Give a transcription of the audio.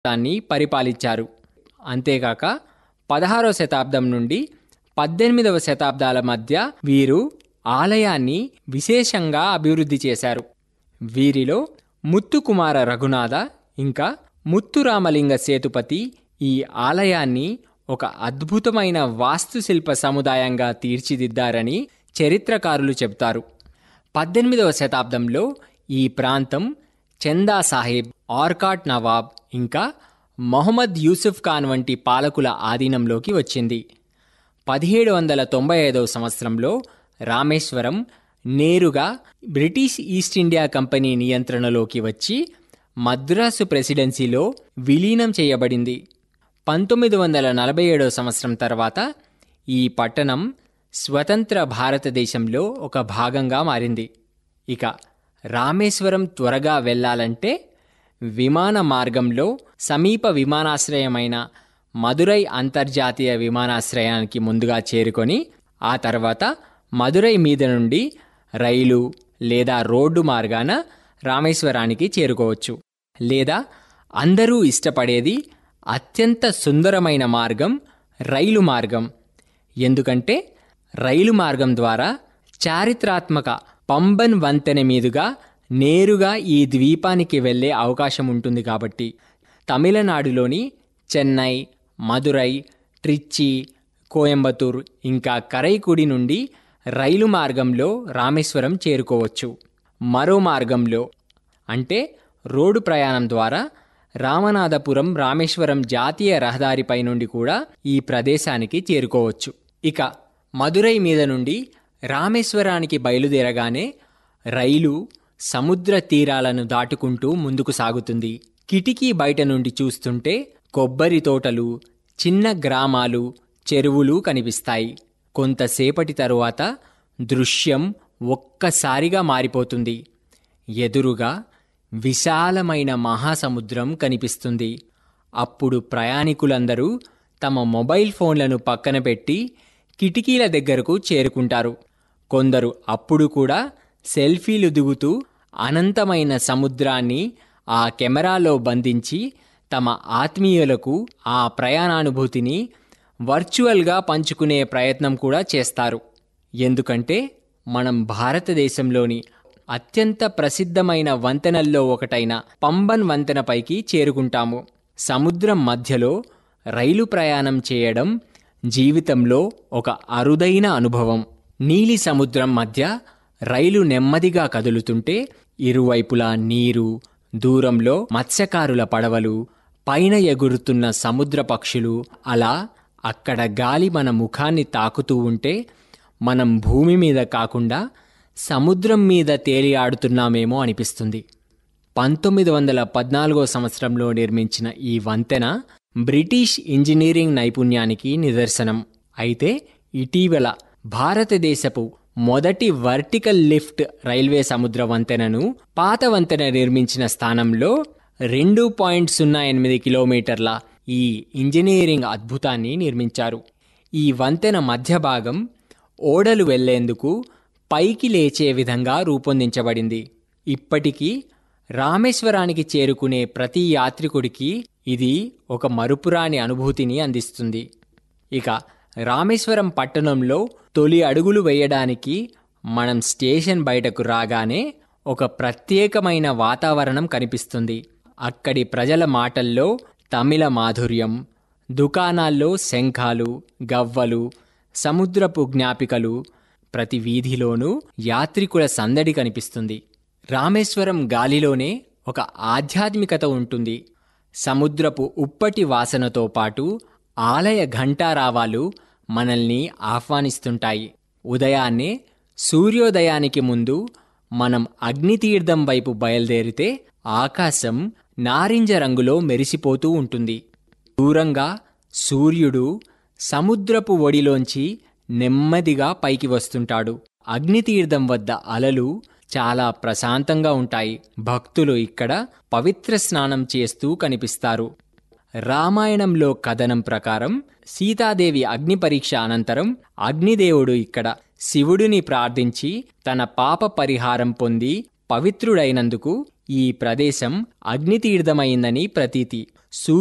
దాన్ని పరిపాలించారు అంతేగాక పదహారవ శతాబ్దం నుండి పద్దెనిమిదవ శతాబ్దాల మధ్య వీరు ఆలయాన్ని విశేషంగా అభివృద్ధి చేశారు వీరిలో ముత్తుకుమార రఘునాథ ఇంకా ముత్తురామలింగ సేతుపతి ఈ ఆలయాన్ని ఒక అద్భుతమైన వాస్తుశిల్ప సముదాయంగా తీర్చిదిద్దారని చరిత్రకారులు చెబుతారు పద్దెనిమిదవ శతాబ్దంలో ఈ ప్రాంతం చందా సాహిబ్ ఆర్కాట్ నవాబ్ ఇంకా మొహమ్మద్ యూసుఫ్ ఖాన్ వంటి పాలకుల ఆధీనంలోకి వచ్చింది పదిహేడు వందల తొంభై ఐదవ సంవత్సరంలో రామేశ్వరం నేరుగా బ్రిటిష్ ఈస్ట్ ఇండియా కంపెనీ నియంత్రణలోకి వచ్చి మద్రాసు ప్రెసిడెన్సీలో విలీనం చేయబడింది పంతొమ్మిది వందల నలభై ఏడవ సంవత్సరం తర్వాత ఈ పట్టణం స్వతంత్ర భారతదేశంలో ఒక భాగంగా మారింది ఇక రామేశ్వరం త్వరగా వెళ్ళాలంటే విమాన మార్గంలో సమీప విమానాశ్రయమైన మదురై అంతర్జాతీయ విమానాశ్రయానికి ముందుగా చేరుకొని ఆ తర్వాత మదురై మీద నుండి రైలు లేదా రోడ్డు మార్గాన రామేశ్వరానికి చేరుకోవచ్చు లేదా అందరూ ఇష్టపడేది అత్యంత సుందరమైన మార్గం రైలు మార్గం ఎందుకంటే రైలు మార్గం ద్వారా చారిత్రాత్మక పంబన్ వంతెన మీదుగా నేరుగా ఈ ద్వీపానికి వెళ్ళే అవకాశం ఉంటుంది కాబట్టి తమిళనాడులోని చెన్నై మదురై ట్రిచ్చి కోయంబత్తూర్ ఇంకా కరైకుడి నుండి రైలు మార్గంలో రామేశ్వరం చేరుకోవచ్చు మరో మార్గంలో అంటే రోడ్డు ప్రయాణం ద్వారా రామనాథపురం రామేశ్వరం జాతీయ రహదారిపై నుండి కూడా ఈ ప్రదేశానికి చేరుకోవచ్చు ఇక మదురై మీద నుండి రామేశ్వరానికి బయలుదేరగానే రైలు సముద్ర తీరాలను దాటుకుంటూ ముందుకు సాగుతుంది కిటికీ బయట నుండి చూస్తుంటే కొబ్బరి తోటలు చిన్న గ్రామాలు చెరువులు కనిపిస్తాయి కొంతసేపటి తరువాత దృశ్యం ఒక్కసారిగా మారిపోతుంది ఎదురుగా విశాలమైన మహాసముద్రం కనిపిస్తుంది అప్పుడు ప్రయాణికులందరూ తమ మొబైల్ ఫోన్లను పక్కన పెట్టి కిటికీల దగ్గరకు చేరుకుంటారు కొందరు అప్పుడు కూడా సెల్ఫీలు దిగుతూ అనంతమైన సముద్రాన్ని ఆ కెమెరాలో బంధించి తమ ఆత్మీయులకు ఆ ప్రయాణానుభూతిని వర్చువల్గా పంచుకునే ప్రయత్నం కూడా చేస్తారు ఎందుకంటే మనం భారతదేశంలోని అత్యంత ప్రసిద్ధమైన వంతెనల్లో ఒకటైన పంబన్ వంతెనపైకి చేరుకుంటాము సముద్రం మధ్యలో రైలు ప్రయాణం చేయడం జీవితంలో ఒక అరుదైన అనుభవం నీలి సముద్రం మధ్య రైలు నెమ్మదిగా కదులుతుంటే ఇరువైపులా నీరు దూరంలో మత్స్యకారుల పడవలు పైన ఎగురుతున్న సముద్ర పక్షులు అలా అక్కడ గాలి మన ముఖాన్ని తాకుతూ ఉంటే మనం భూమి మీద కాకుండా సముద్రం మీద తేలి ఆడుతున్నామేమో అనిపిస్తుంది పంతొమ్మిది వందల పద్నాలుగో సంవత్సరంలో నిర్మించిన ఈ వంతెన బ్రిటిష్ ఇంజనీరింగ్ నైపుణ్యానికి నిదర్శనం అయితే ఇటీవల భారతదేశపు మొదటి వర్టికల్ లిఫ్ట్ రైల్వే సముద్ర వంతెనను పాత వంతెన నిర్మించిన స్థానంలో రెండు పాయింట్ సున్నా ఎనిమిది కిలోమీటర్ల ఈ ఇంజనీరింగ్ అద్భుతాన్ని నిర్మించారు ఈ వంతెన మధ్య భాగం ఓడలు వెళ్లేందుకు పైకి లేచే విధంగా రూపొందించబడింది ఇప్పటికీ రామేశ్వరానికి చేరుకునే ప్రతి యాత్రికుడికి ఇది ఒక మరుపురాని అనుభూతిని అందిస్తుంది ఇక రామేశ్వరం పట్టణంలో తొలి అడుగులు వేయడానికి మనం స్టేషన్ బయటకు రాగానే ఒక ప్రత్యేకమైన వాతావరణం కనిపిస్తుంది అక్కడి ప్రజల మాటల్లో తమిళ మాధుర్యం దుకాణాల్లో శంఖాలు గవ్వలు సముద్రపు జ్ఞాపికలు ప్రతి వీధిలోనూ యాత్రికుల సందడి కనిపిస్తుంది రామేశ్వరం గాలిలోనే ఒక ఆధ్యాత్మికత ఉంటుంది సముద్రపు ఉప్పటి వాసనతో పాటు ఆలయ ఘంటారావాలు మనల్ని ఆహ్వానిస్తుంటాయి ఉదయాన్నే సూర్యోదయానికి ముందు మనం అగ్నితీర్థం వైపు బయలుదేరితే ఆకాశం నారింజ రంగులో మెరిసిపోతూ ఉంటుంది దూరంగా సూర్యుడు సముద్రపు ఒడిలోంచి నెమ్మదిగా పైకి వస్తుంటాడు అగ్నితీర్థం వద్ద అలలు చాలా ప్రశాంతంగా ఉంటాయి భక్తులు ఇక్కడ పవిత్ర స్నానం చేస్తూ కనిపిస్తారు రామాయణంలో కథనం ప్రకారం సీతాదేవి అగ్ని పరీక్ష అనంతరం అగ్నిదేవుడు ఇక్కడ శివుడిని ప్రార్థించి తన పాప పరిహారం పొంది పవిత్రుడైనందుకు ఈ ప్రదేశం అగ్నితీర్థమైందని ప్రతీతి సూ